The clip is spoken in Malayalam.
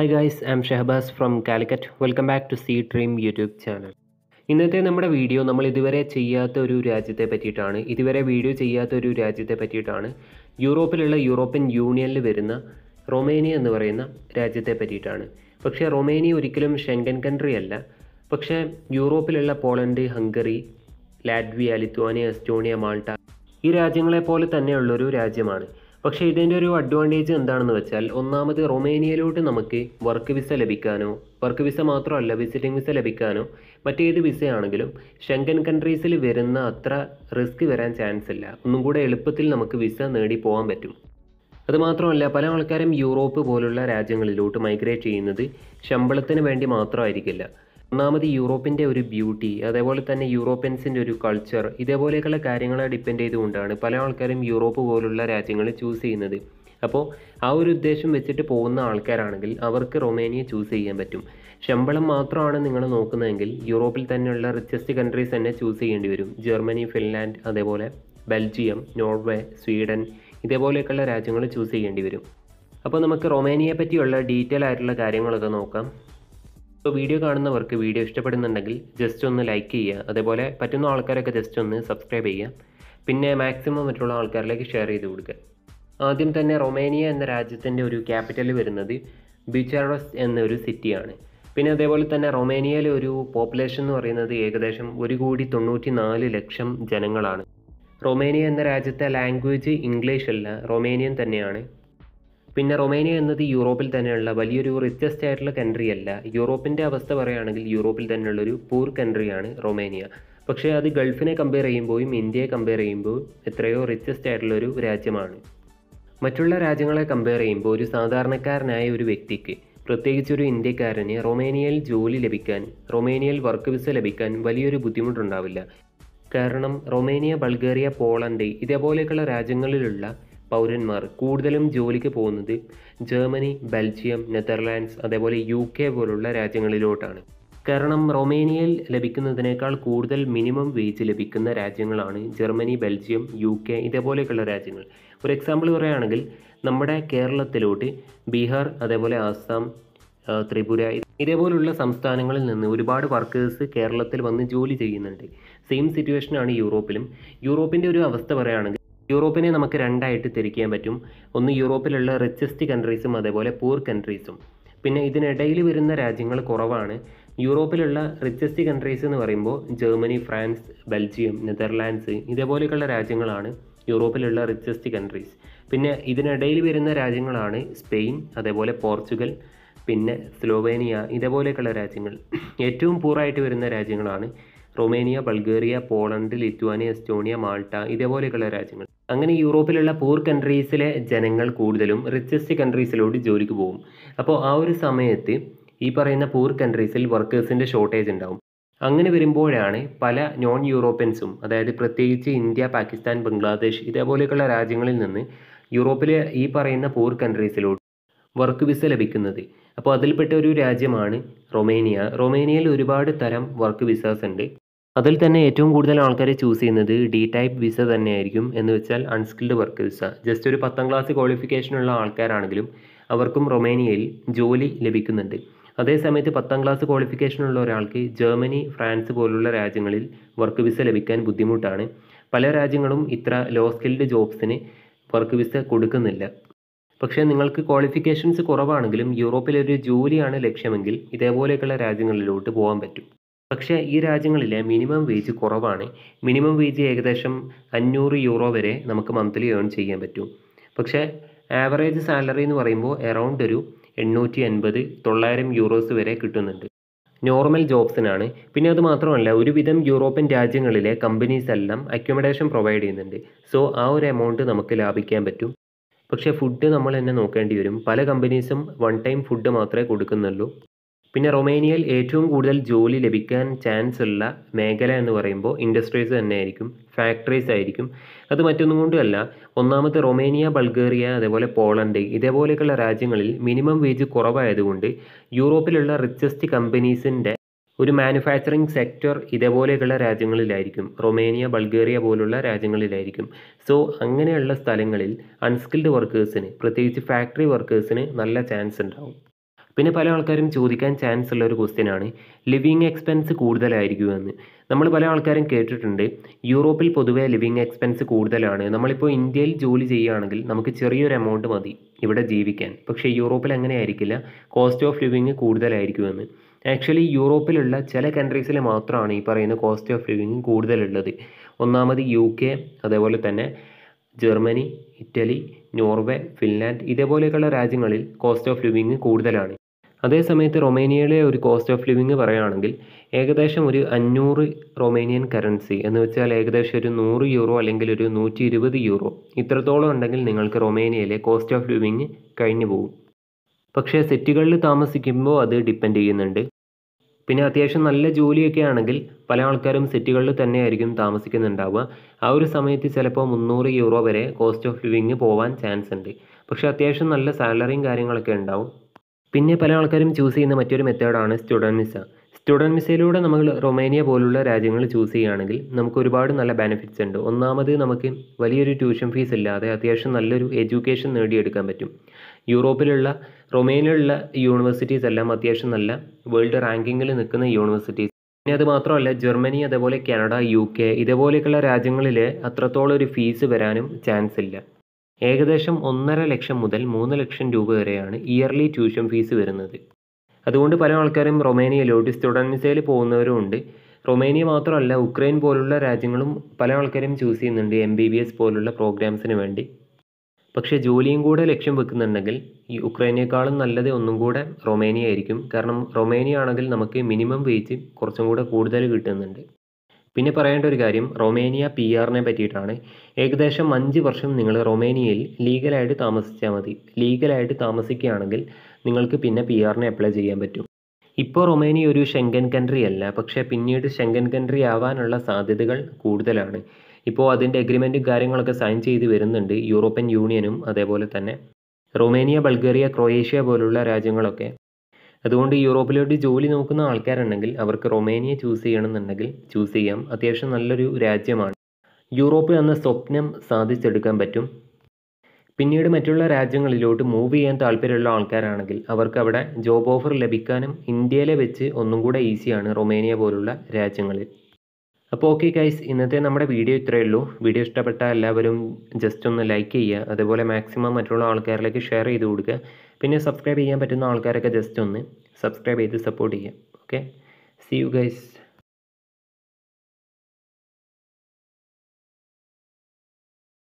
hi guys I am Shahabaz from Calicut welcome back to sea dream YouTube channel ഇന്നത്തെ നമ്മുടെ വീഡിയോ നമ്മൾ ഇതുവരെ ചെയ്യാത്ത ഒരു രാജ്യത്തെ പറ്റിയിട്ടാണ് ഇതുവരെ വീഡിയോ ചെയ്യാത്ത ഒരു രാജ്യത്തെ പറ്റിയിട്ടാണ് യൂറോപ്പിലുള്ള യൂറോപ്യൻ യൂണിയനിൽ വരുന്ന റൊമേനിയ എന്ന് പറയുന്ന രാജ്യത്തെ പറ്റിയിട്ടാണ് പക്ഷേ റൊമേനിയ ഒരിക്കലും ഷെങ്കൻ കൺട്രി അല്ല പക്ഷേ യൂറോപ്പിലുള്ള Poland Hungary Latvia Lithuania Estonia Malta ഈ രാജ്യങ്ങളെ പോലെ തന്നെയുള്ളൊരു രാജ്യമാണ് പക്ഷേ ഇതിൻ്റെ ഒരു അഡ്വാൻറ്റേജ് എന്താണെന്ന് വെച്ചാൽ ഒന്നാമത് റൊമേനിയയിലോട്ട് നമുക്ക് വർക്ക് വിസ ലഭിക്കാനോ വർക്ക് വിസ മാത്രമല്ല വിസിറ്റിംഗ് വിസ ലഭിക്കാനോ മറ്റേത് വിസയാണെങ്കിലും ഷെങ്കൻ കൺട്രീസിൽ വരുന്ന അത്ര റിസ്ക് വരാൻ ചാൻസ് ഇല്ല ഒന്നും കൂടെ എളുപ്പത്തിൽ നമുക്ക് വിസ നേടി പോകാൻ പറ്റും അതുമാത്രമല്ല പല ആൾക്കാരും യൂറോപ്പ് പോലുള്ള രാജ്യങ്ങളിലോട്ട് മൈഗ്രേറ്റ് ചെയ്യുന്നത് ശമ്പളത്തിന് വേണ്ടി മാത്രമായിരിക്കില്ല ഒന്നാമത് യൂറോപ്പിൻ്റെ ഒരു ബ്യൂട്ടി അതേപോലെ തന്നെ യൂറോപ്യൻസിൻ്റെ ഒരു കൾച്ചർ ഇതേപോലെയൊക്കെയുള്ള കാര്യങ്ങളെ ഡിപ്പെൻഡ് ചെയ്തുകൊണ്ടാണ് പല ആൾക്കാരും യൂറോപ്പ് പോലുള്ള രാജ്യങ്ങൾ ചൂസ് ചെയ്യുന്നത് അപ്പോൾ ആ ഒരു ഉദ്ദേശം വെച്ചിട്ട് പോകുന്ന ആൾക്കാരാണെങ്കിൽ അവർക്ക് റൊമേനിയ ചൂസ് ചെയ്യാൻ പറ്റും ശമ്പളം മാത്രമാണ് നിങ്ങൾ നോക്കുന്നതെങ്കിൽ യൂറോപ്പിൽ തന്നെയുള്ള റിച്ചസ്റ്റ് കൺട്രീസ് തന്നെ ചൂസ് ചെയ്യേണ്ടി വരും ജർമ്മനി ഫിൻലാൻഡ് അതേപോലെ ബെൽജിയം നോർവേ സ്വീഡൻ ഇതേപോലെയൊക്കെയുള്ള രാജ്യങ്ങൾ ചൂസ് ചെയ്യേണ്ടി വരും അപ്പോൾ നമുക്ക് റൊമേനിയയെ പറ്റിയുള്ള ഡീറ്റെയിൽ ആയിട്ടുള്ള കാര്യങ്ങളൊക്കെ നോക്കാം അപ്പോൾ വീഡിയോ കാണുന്നവർക്ക് വീഡിയോ ഇഷ്ടപ്പെടുന്നുണ്ടെങ്കിൽ ജസ്റ്റ് ഒന്ന് ലൈക്ക് ചെയ്യുക അതേപോലെ പറ്റുന്ന ആൾക്കാരൊക്കെ ജസ്റ്റ് ഒന്ന് സബ്സ്ക്രൈബ് ചെയ്യുക പിന്നെ മാക്സിമം മറ്റുള്ള ആൾക്കാരിലേക്ക് ഷെയർ ചെയ്ത് കൊടുക്കുക ആദ്യം തന്നെ റൊമേനിയ എന്ന രാജ്യത്തിൻ്റെ ഒരു ക്യാപിറ്റൽ വരുന്നത് ബിച്ചാറസ് എന്നൊരു സിറ്റിയാണ് പിന്നെ അതേപോലെ തന്നെ റൊമേനിയയിലെ ഒരു പോപ്പുലേഷൻ എന്ന് പറയുന്നത് ഏകദേശം ഒരു കോടി തൊണ്ണൂറ്റി നാല് ലക്ഷം ജനങ്ങളാണ് റൊമേനിയ എന്ന രാജ്യത്തെ ലാംഗ്വേജ് ഇംഗ്ലീഷ് അല്ല റൊമേനിയൻ തന്നെയാണ് പിന്നെ റൊമേനിയ എന്നത് യൂറോപ്പിൽ തന്നെയുള്ള വലിയൊരു റിച്ചസ്റ്റ് ആയിട്ടുള്ള കൺട്രി അല്ല യൂറോപ്പിൻ്റെ അവസ്ഥ പറയുകയാണെങ്കിൽ യൂറോപ്പിൽ തന്നെയുള്ളൊരു പൂർ കൺട്രിയാണ് റൊമേനിയ പക്ഷേ അത് ഗൾഫിനെ കമ്പയർ ചെയ്യുമ്പോഴും ഇന്ത്യയെ കമ്പയർ ചെയ്യുമ്പോൾ എത്രയോ റിച്ചസ്റ്റ് ആയിട്ടുള്ളൊരു രാജ്യമാണ് മറ്റുള്ള രാജ്യങ്ങളെ കമ്പയർ ചെയ്യുമ്പോൾ ഒരു സാധാരണക്കാരനായ ഒരു വ്യക്തിക്ക് പ്രത്യേകിച്ച് ഒരു ഇന്ത്യക്കാരന് റൊമേനിയയിൽ ജോലി ലഭിക്കാൻ റൊമേനിയയിൽ വർക്ക് വിസ ലഭിക്കാൻ വലിയൊരു ബുദ്ധിമുട്ടുണ്ടാവില്ല കാരണം റൊമേനിയ ബൾഗേറിയ പോളണ്ട് ഇതേപോലെയൊക്കെയുള്ള രാജ്യങ്ങളിലുള്ള പൗരന്മാർ കൂടുതലും ജോലിക്ക് പോകുന്നത് ജർമ്മനി ബെൽജിയം നെതർലാൻഡ്സ് അതേപോലെ യു കെ പോലുള്ള രാജ്യങ്ങളിലോട്ടാണ് കാരണം റൊമേനിയയിൽ ലഭിക്കുന്നതിനേക്കാൾ കൂടുതൽ മിനിമം വേജ് ലഭിക്കുന്ന രാജ്യങ്ങളാണ് ജർമ്മനി ബെൽജിയം യു കെ ഇതേപോലെയൊക്കെയുള്ള രാജ്യങ്ങൾ ഒരു എക്സാമ്പിൾ പറയുകയാണെങ്കിൽ നമ്മുടെ കേരളത്തിലോട്ട് ബീഹാർ അതേപോലെ ആസാം ആ, ത്രിപുര ഇതേപോലുള്ള സംസ്ഥാനങ്ങളിൽ നിന്ന് ഒരുപാട് വർക്കേഴ്സ് കേരളത്തിൽ വന്ന് ജോലി ചെയ്യുന്നുണ്ട് സെയിം സിറ്റുവേഷനാണ് യൂറോപ്പിലും യൂറോപ്പിൻ്റെ ഒരു അവസ്ഥ പറയുകയാണെങ്കിൽ യൂറോപ്പിനെ നമുക്ക് രണ്ടായിട്ട് തിരിക്കാൻ പറ്റും ഒന്ന് യൂറോപ്പിലുള്ള റിച്ചസ്റ്റ് കൺട്രീസും അതേപോലെ പൂർ കൺട്രീസും പിന്നെ ഇതിനിടയിൽ വരുന്ന രാജ്യങ്ങൾ കുറവാണ് യൂറോപ്പിലുള്ള റിച്ചസ്റ്റ് കൺട്രീസ് എന്ന് പറയുമ്പോൾ ജർമ്മനി ഫ്രാൻസ് ബെൽജിയം നെതർലാൻഡ്സ് ഇതേപോലെയൊക്കെയുള്ള രാജ്യങ്ങളാണ് യൂറോപ്പിലുള്ള റിച്ചസ്റ്റ് കൺട്രീസ് പിന്നെ ഇതിനിടയിൽ വരുന്ന രാജ്യങ്ങളാണ് സ്പെയിൻ അതേപോലെ പോർച്ചുഗൽ പിന്നെ സ്ലോവേനിയ ഇതേപോലെയൊക്കെയുള്ള രാജ്യങ്ങൾ ഏറ്റവും പൂറായിട്ട് വരുന്ന രാജ്യങ്ങളാണ് Romania Bulgaria Poland Lithuania Estonia Malta ഇതേപോലെയൊക്കെയുള്ള രാജ്യങ്ങൾ അങ്ങനെ യൂറോപ്പിലുള്ള പൂർ കൺട്രീസിലെ ജനങ്ങൾ കൂടുതലും റിച്ചസ്റ്റ് കൺട്രീസിലോട്ട് ജോലിക്ക് പോകും അപ്പോൾ ആ ഒരു സമയത്ത് ഈ പറയുന്ന പൂർ കൺട്രീസിൽ വർക്കേഴ്സിൻ്റെ ഷോർട്ടേജ് ഉണ്ടാവും അങ്ങനെ വരുമ്പോഴാണ് പല നോൺ യൂറോപ്യൻസും അതായത് പ്രത്യേകിച്ച് ഇന്ത്യ പാകിസ്ഥാൻ ബംഗ്ലാദേശ് ഇതേപോലെയൊക്കെയുള്ള രാജ്യങ്ങളിൽ നിന്ന് യൂറോപ്പിലെ ഈ പറയുന്ന പൂർ കൺട്രീസിലോട്ട് വർക്ക് വിസ ലഭിക്കുന്നത് അപ്പോൾ അതിൽപ്പെട്ട ഒരു രാജ്യമാണ് റൊമേനിയ റൊമേനിയയിൽ ഒരുപാട് തരം വർക്ക് വിസാസ് ഉണ്ട് അതിൽ തന്നെ ഏറ്റവും കൂടുതൽ ആൾക്കാർ ചൂസ് ചെയ്യുന്നത് ഡി ടൈപ്പ് വിസ തന്നെയായിരിക്കും എന്ന് വെച്ചാൽ അൺസ്കിൽഡ് വർക്ക് വിസ ജസ്റ്റ് ഒരു പത്താം ക്ലാസ് ക്വാളിഫിക്കേഷനുള്ള ആൾക്കാരാണെങ്കിലും അവർക്കും റൊമേനിയയിൽ ജോലി ലഭിക്കുന്നുണ്ട് അതേസമയത്ത് പത്താം ക്ലാസ് ക്വാളിഫിക്കേഷനുള്ള ഒരാൾക്ക് ജർമ്മനി ഫ്രാൻസ് പോലുള്ള രാജ്യങ്ങളിൽ വർക്ക് വിസ ലഭിക്കാൻ ബുദ്ധിമുട്ടാണ് പല രാജ്യങ്ങളും ഇത്ര ലോ സ്കിൽഡ് ജോബ്സിന് വർക്ക് വിസ കൊടുക്കുന്നില്ല പക്ഷേ നിങ്ങൾക്ക് ക്വാളിഫിക്കേഷൻസ് കുറവാണെങ്കിലും യൂറോപ്പിലെ ഒരു ജോലിയാണ് ലക്ഷ്യമെങ്കിൽ ഇതേപോലെയൊക്കെയുള്ള രാജ്യങ്ങളിലോട്ട് പോകാൻ പറ്റും പക്ഷേ ഈ രാജ്യങ്ങളിലെ മിനിമം വേജ് കുറവാണ് മിനിമം വേജ് ഏകദേശം അഞ്ഞൂറ് യൂറോ വരെ നമുക്ക് മന്ത്ലി ഏൺ ചെയ്യാൻ പറ്റും പക്ഷേ ആവറേജ് സാലറി എന്ന് പറയുമ്പോൾ എറൗണ്ട് ഒരു എണ്ണൂറ്റി എൺപത് തൊള്ളായിരം യൂറോസ് വരെ കിട്ടുന്നുണ്ട് നോർമൽ ജോബ്സിനാണ് പിന്നെ അത് മാത്രമല്ല ഒരുവിധം യൂറോപ്യൻ രാജ്യങ്ങളിലെ കമ്പനീസ് എല്ലാം അക്കോമഡേഷൻ പ്രൊവൈഡ് ചെയ്യുന്നുണ്ട് സോ ആ ഒരു എമൗണ്ട് നമുക്ക് ലാഭിക്കാൻ പറ്റും പക്ഷേ ഫുഡ് നമ്മൾ തന്നെ നോക്കേണ്ടി വരും പല കമ്പനീസും വൺ ടൈം ഫുഡ് മാത്രമേ കൊടുക്കുന്നുള്ളൂ പിന്നെ റൊമേനിയയിൽ ഏറ്റവും കൂടുതൽ ജോലി ലഭിക്കാൻ ചാൻസ് ഉള്ള മേഖല എന്ന് പറയുമ്പോൾ ഇൻഡസ്ട്രീസ് തന്നെയായിരിക്കും ഫാക്ടറീസ് ആയിരിക്കും അത് മറ്റൊന്നും കൊണ്ടുമല്ല ഒന്നാമത് റൊമേനിയ ബൾഗേറിയ അതേപോലെ പോളണ്ട് ഇതേപോലെയൊക്കെയുള്ള രാജ്യങ്ങളിൽ മിനിമം വേജ് കുറവായതുകൊണ്ട് യൂറോപ്പിലുള്ള റിച്ചസ്റ്റ് കമ്പനീസിൻ്റെ ഒരു മാനുഫാക്ചറിങ് സെക്ടർ ഇതേപോലെയൊക്കെയുള്ള രാജ്യങ്ങളിലായിരിക്കും റൊമേനിയ ബൾഗേറിയ പോലുള്ള രാജ്യങ്ങളിലായിരിക്കും സോ അങ്ങനെയുള്ള സ്ഥലങ്ങളിൽ അൺസ്കിൽഡ് വർക്കേഴ്സിന് പ്രത്യേകിച്ച് ഫാക്ടറി വർക്കേഴ്സിന് നല്ല ചാൻസ് ഉണ്ടാവും പിന്നെ പല ആൾക്കാരും ചോദിക്കാൻ ചാൻസ് ഉള്ള ഒരു ക്വസ്റ്റ്യൻ ആണ് ലിവിങ് എക്സ്പെൻസ് കൂടുതലായിരിക്കുമെന്ന് നമ്മൾ പല ആൾക്കാരും കേട്ടിട്ടുണ്ട് യൂറോപ്പിൽ പൊതുവേ ലിവിങ് എക്സ്പെൻസ് കൂടുതലാണ് നമ്മളിപ്പോൾ ഇന്ത്യയിൽ ജോലി ചെയ്യുകയാണെങ്കിൽ നമുക്ക് ചെറിയൊരു എമൗണ്ട് മതി ഇവിടെ ജീവിക്കാൻ പക്ഷേ യൂറോപ്പിൽ അങ്ങനെ ആയിരിക്കില്ല കോസ്റ്റ് ഓഫ് ലിവിങ് കൂടുതലായിരിക്കുമെന്ന് ആക്ച്വലി യൂറോപ്പിലുള്ള ചില കൺട്രീസിൽ മാത്രമാണ് ഈ പറയുന്ന കോസ്റ്റ് ഓഫ് ലിവിങ് കൂടുതലുള്ളത് ഒന്നാമത് യു കെ അതേപോലെ തന്നെ ജർമ്മനി ഇറ്റലി നോർവേ ഫിൻലാൻഡ് ഇതേപോലെയൊക്കെയുള്ള രാജ്യങ്ങളിൽ കോസ്റ്റ് ഓഫ് ലിവിങ് കൂടുതലാണ് അതേസമയത്ത് റൊമേനിയയിലെ ഒരു കോസ്റ്റ് ഓഫ് ലിവിങ് പറയുകയാണെങ്കിൽ ഏകദേശം ഒരു അഞ്ഞൂറ് റൊമേനിയൻ കറൻസി എന്ന് വെച്ചാൽ ഏകദേശം ഒരു നൂറ് യൂറോ അല്ലെങ്കിൽ ഒരു നൂറ്റി ഇരുപത് യൂറോ ഇത്രത്തോളം ഉണ്ടെങ്കിൽ നിങ്ങൾക്ക് റൊമേനിയയിലെ കോസ്റ്റ് ഓഫ് ലിവിങ് കഴിഞ്ഞു പോകും പക്ഷേ സിറ്റികളിൽ താമസിക്കുമ്പോൾ അത് ഡിപ്പെൻഡ് ചെയ്യുന്നുണ്ട് പിന്നെ അത്യാവശ്യം നല്ല ജോലിയൊക്കെ ആണെങ്കിൽ പല ആൾക്കാരും സിറ്റികളിൽ തന്നെയായിരിക്കും താമസിക്കുന്നുണ്ടാവുക ആ ഒരു സമയത്ത് ചിലപ്പോൾ മുന്നൂറ് യൂറോ വരെ കോസ്റ്റ് ഓഫ് ലിവിങ് പോകാൻ ചാൻസ് ഉണ്ട് പക്ഷേ അത്യാവശ്യം നല്ല സാലറിയും കാര്യങ്ങളൊക്കെ ഉണ്ടാവും പിന്നെ പല ആൾക്കാരും ചൂസ് ചെയ്യുന്ന മറ്റൊരു മെത്തേഡാണ് സ്റ്റുഡൻറ്റ് വിസ സ്റ്റുഡൻറ്റ് വിസയിലൂടെ നമ്മൾ റൊമേനിയ പോലുള്ള രാജ്യങ്ങൾ ചൂസ് ചെയ്യുകയാണെങ്കിൽ നമുക്ക് ഒരുപാട് നല്ല ബെനിഫിറ്റ്സ് ഉണ്ട് ഒന്നാമത് നമുക്ക് വലിയൊരു ട്യൂഷൻ ഫീസ് ഇല്ലാതെ അത്യാവശ്യം നല്ലൊരു എഡ്യൂക്കേഷൻ നേടിയെടുക്കാൻ പറ്റും യൂറോപ്പിലുള്ള റൊമേനിയയിലുള്ള യൂണിവേഴ്സിറ്റീസ് എല്ലാം അത്യാവശ്യം നല്ല വേൾഡ് റാങ്കിങ്ങിൽ നിൽക്കുന്ന യൂണിവേഴ്സിറ്റീസ് പിന്നെ അത് മാത്രമല്ല ജർമ്മനി അതേപോലെ കാനഡ യു കെ ഇതേപോലെയൊക്കെയുള്ള രാജ്യങ്ങളിൽ അത്രത്തോളം ഒരു ഫീസ് വരാനും ചാൻസ് ഇല്ല ഏകദേശം ഒന്നര ലക്ഷം മുതൽ മൂന്ന് ലക്ഷം രൂപ വരെയാണ് ഇയർലി ട്യൂഷൻ ഫീസ് വരുന്നത് അതുകൊണ്ട് പല ആൾക്കാരും റൊമേനിയയിലോട്ട് സ്റ്റുഡൻറ്റ് വിസയിൽ പോകുന്നവരും ഉണ്ട് റൊമേനിയ മാത്രമല്ല ഉക്രൈൻ പോലുള്ള രാജ്യങ്ങളും പല ആൾക്കാരും ചൂസ് ചെയ്യുന്നുണ്ട് എം ബി ബി എസ് പോലുള്ള പ്രോഗ്രാംസിന് വേണ്ടി പക്ഷേ ജോലിയും കൂടെ ലക്ഷ്യം വെക്കുന്നുണ്ടെങ്കിൽ ഈ ഉക്രൈനേക്കാളും നല്ലത് ഒന്നും കൂടെ റൊമേനിയ ആയിരിക്കും കാരണം റൊമേനിയ ആണെങ്കിൽ നമുക്ക് മിനിമം വേജ് കുറച്ചും കൂടെ കൂടുതൽ കിട്ടുന്നുണ്ട് പിന്നെ പറയേണ്ട ഒരു കാര്യം റൊമേനിയ പി ആറിനെ പറ്റിയിട്ടാണ് ഏകദേശം അഞ്ച് വർഷം നിങ്ങൾ റൊമേനിയയിൽ ലീഗലായിട്ട് താമസിച്ചാൽ മതി ലീഗലായിട്ട് താമസിക്കുകയാണെങ്കിൽ നിങ്ങൾക്ക് പിന്നെ പി ആറിനെ അപ്ലൈ ചെയ്യാൻ പറ്റും ഇപ്പോൾ റൊമേനിയ ഒരു ഷെങ്കൻ കൺട്രി അല്ല പക്ഷേ പിന്നീട് ഷെങ്കൻ കൺട്രി ആവാനുള്ള സാധ്യതകൾ കൂടുതലാണ് ഇപ്പോൾ അതിൻ്റെ എഗ്രിമെൻറ്റും കാര്യങ്ങളൊക്കെ സൈൻ ചെയ്ത് വരുന്നുണ്ട് യൂറോപ്യൻ യൂണിയനും അതേപോലെ തന്നെ റൊമേനിയ ബൾഗേറിയ ക്രൊയേഷ്യ പോലുള്ള രാജ്യങ്ങളൊക്കെ അതുകൊണ്ട് യൂറോപ്പിലോട്ട് ജോലി നോക്കുന്ന ആൾക്കാരുണ്ടെങ്കിൽ അവർക്ക് റൊമേനിയ ചൂസ് ചെയ്യണമെന്നുണ്ടെങ്കിൽ ചൂസ് ചെയ്യാം അത്യാവശ്യം നല്ലൊരു രാജ്യമാണ് യൂറോപ്പ് എന്ന സ്വപ്നം സാധിച്ചെടുക്കാൻ പറ്റും പിന്നീട് മറ്റുള്ള രാജ്യങ്ങളിലോട്ട് മൂവ് ചെയ്യാൻ താല്പര്യമുള്ള ആൾക്കാരാണെങ്കിൽ അവർക്ക് അവിടെ ജോബ് ഓഫർ ലഭിക്കാനും ഇന്ത്യയിലെ വെച്ച് ഒന്നും കൂടെ ഈസിയാണ് റൊമേനിയ പോലുള്ള രാജ്യങ്ങളിൽ അപ്പോൾ ഓക്കെ ഗൈസ് ഇന്നത്തെ നമ്മുടെ വീഡിയോ ഇത്രയേ ഉള്ളൂ വീഡിയോ ഇഷ്ടപ്പെട്ട എല്ലാവരും ജസ്റ്റ് ഒന്ന് ലൈക്ക് ചെയ്യുക അതുപോലെ മാക്സിമം മറ്റുള്ള ആൾക്കാരിലേക്ക് ഷെയർ ചെയ്ത് കൊടുക്കുക പിന്നെ സബ്സ്ക്രൈബ് ചെയ്യാൻ പറ്റുന്ന ആൾക്കാരൊക്കെ ജസ്റ്റ് ഒന്ന് സബ്സ്ക്രൈബ് ചെയ്ത് സപ്പോർട്ട് ചെയ്യുക ഓക്കെ സി യു ഗൈസ്